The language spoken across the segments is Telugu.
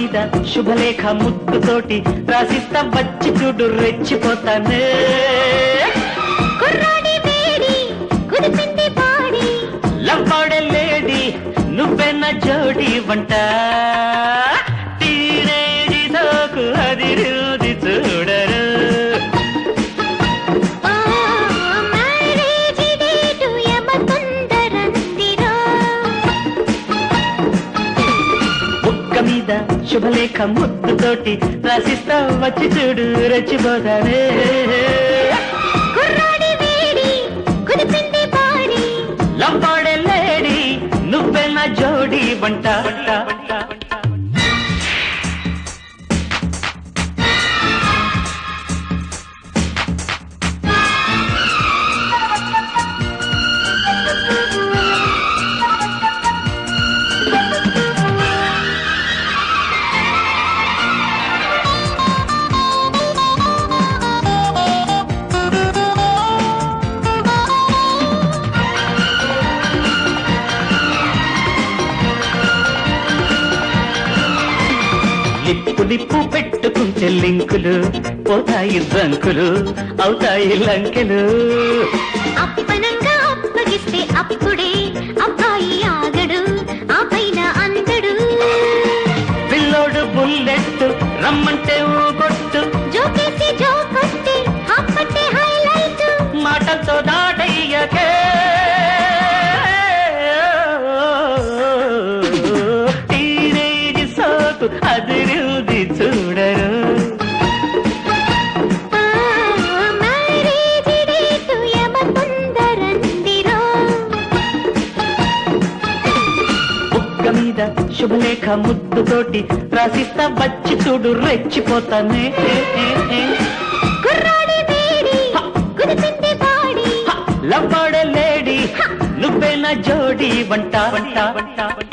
మీద శుభలేఖ ముద్దుతోటి రాసిస్తా వచ్చి చూడు రెచ్చిపోతానే కుర్రాడి వేడి కుదిపింది పాడి లవ్వాడే లేడీ నువ్వెన్న జోడి వంట టీనేజీ సోకు అది రూది చూడరు ఓ మ్యారేజ్ డేటు యమ తొందరందిరో బుక్క మీద శుభలేఖ ముద్దుతోటి రాసిస్తా వచ్చి చూడు రెచ్చిపోతానే కుర్రాడి వేడి కుదిపింది పాడి లవ్వాడే లేడీ నువ్వెన్న జోడి వంట వంట వంట లిప్పు లిప్పు పెట్టుకుంటే లింకులు పోతాయి రంకులు అవుతాయి లంకెలు అప్పనంగా అప్పగిస్తే అప్పుడే అబ్బాయి ఆగడు ఆ పైన అందడు పిల్లోడు బుల్లెట్ రమ్మంటే ఊగొట్టు జోకేసి జోకొట్టి అప్పటే హైలైట్ మాటలతో దాటయ్యకే టీనేజ్ సోకు అదిరుది చూడరు మ్యారేజ్ డేటు యమ తొందరందిరో బుక్క మీద శుభలేఖ ముద్దుతోటి రాసిస్తా వచ్చి చూడు రెచ్చిపోతానే కుర్రాడి వేడి కుదిపింది పాడి లవ్వాడే లేడీ నువ్వే నా జోడి వంట వంట వంట వంట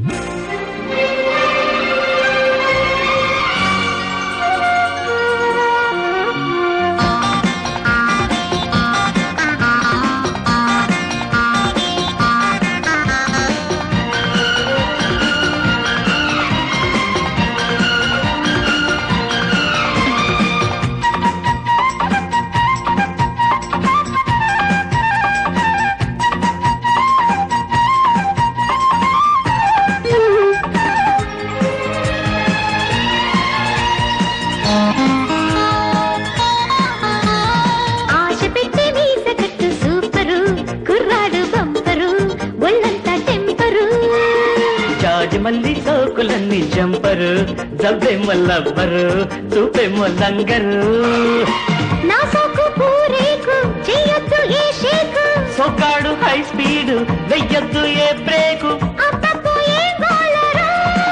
ఆశ పెట్టి వీస కట్టు సూపరు కుర్రాడు బంపరు ఒళ్ళంతా టెంపరు జాజి మల్లి సోకులన్నీ జంపరు జబ్బేమో లవ్వరు చూపేమో లంగరు నా సోకు పూరేకు చెయ్యొద్దు ఏ షేకు సోకాడు హై స్పీడ్ వెయ్యొద్దు ఏ బ్రేకు అబ్బబ్బో ఏ గోలరు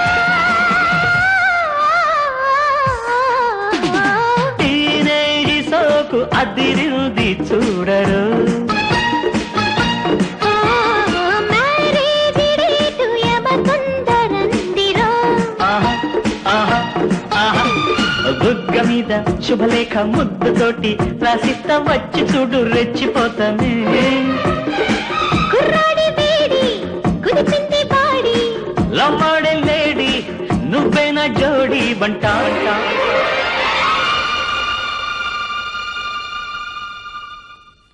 టీనేజ్ సోకు అదిరుది చూడరు ఓ మ్యారేజ్ డేటు యమ తొందరందిరో ఆహా ఆహా ఆహా బుగ్గ మీద శుభలేఖ ముద్దుతోటి రాసిస్తా వచ్చి చూడు రెచ్చిపోతానే కుర్రాడి వేడి కుదిపింది పాడి లమ్మాడే లేడీ నువ్వేనా జోడి వంట వంట